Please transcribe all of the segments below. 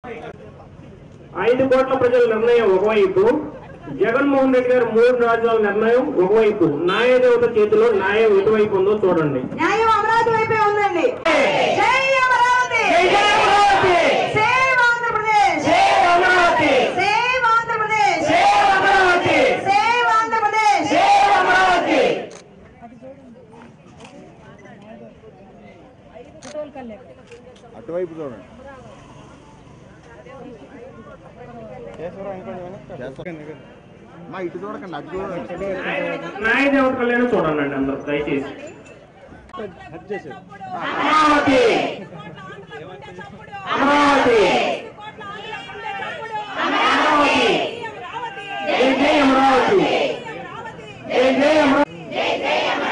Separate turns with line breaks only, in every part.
ఐదు కోట్ల ప్రజల నిర్ణయం ఒకవైపు జగన్మోహన్ రెడ్డి గారి మూడు రాజ్యాల నిర్ణయం ఒకవైపు న్యాయదేవత చేతిలో న్యాయం ఎటువైపు ఉందో చూడండి
న్యాయం అమరావతి వైపే ఉందండి జై Amaravati save Andhra Pradesh save Andhra Pradesh save Andhra Pradesh
అటువైపు చూడండి చేస్తాం. మా ఇటు చూడకండి అటు చూడండి
న్యాయదేవత కళ్యాణం చూడండి అండి అందరూ దయచేసి అమరావతి అమరావతి అమరావతి జై జై అమరావతి జై జై అమరావతి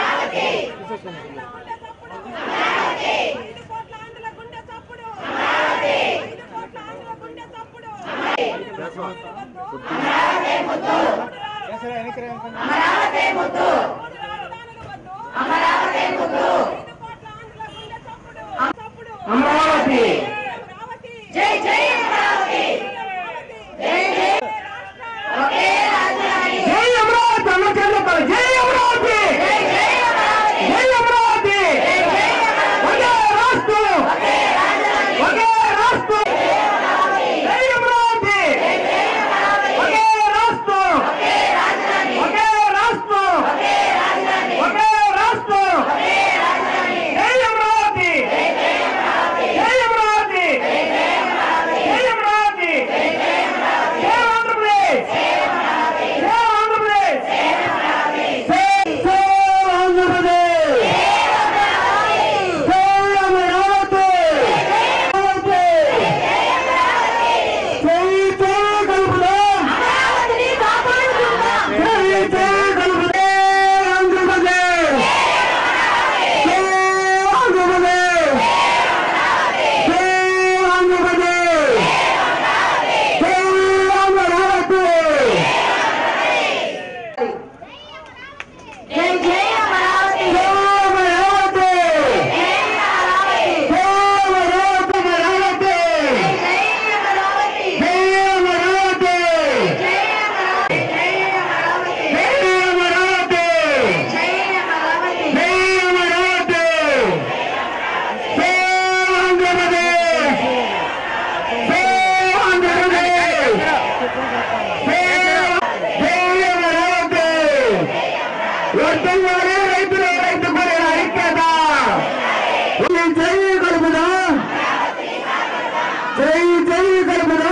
అమరావతి
జై జై అమరావతి జై జై ఒకే రాజధాని
జై అమరావతి అన్న చంద్రబాబు జై అమరావతి
జై జై అమరావతి
జై అమరావతి
జై జై అమరావతి
ఒకే రాష్ట్రం
ఒకే రాజధాని
ఒకే రాష్ట్రం జై అమరావతి ఒకే రాష్ట్రం
ఒకే రాజధాని
ఒకే రాష్ట్రం
ఒకే రాజధాని
ఒకే రాష్ట్రం
ఒకే రాజధాని
జై అమరావతి జై అమరావతి జై అమరావతి జై ఆంధ్రప్రదేశ్ జై ఆంధ్రప్రదేశ్ జై జై ఆంధ్రప్రదేశ్ జై అమరావతి జై జై కలుపుదాం
అమరావతిని కాపాడుకుందాం
జై జై కలుపుదాం ఆంధ్రప్రదేశ్ జై ఆంధ్రప్రదేశ్ జై ఆంధ్రప్రదేశ్ జై అమరావతి
జై జై అమరావతి
జై అమరావతి
జై అమరావతి
జై అమరావతి అమరావతి
జై అమరావతి
జై అమరావతి
జై అమరావతి
జై అమరావతి
జై అమరావతి
జై అమరావతి జై ఆంధ్రప్రదేశ్ జై ఆంధ్రప్రదేశ్ జై జై అమరావతి వర్తమాన రైతుల రైతు పడిన ఐక్యత జై జై కలుపుదా జై జై కలుపుదా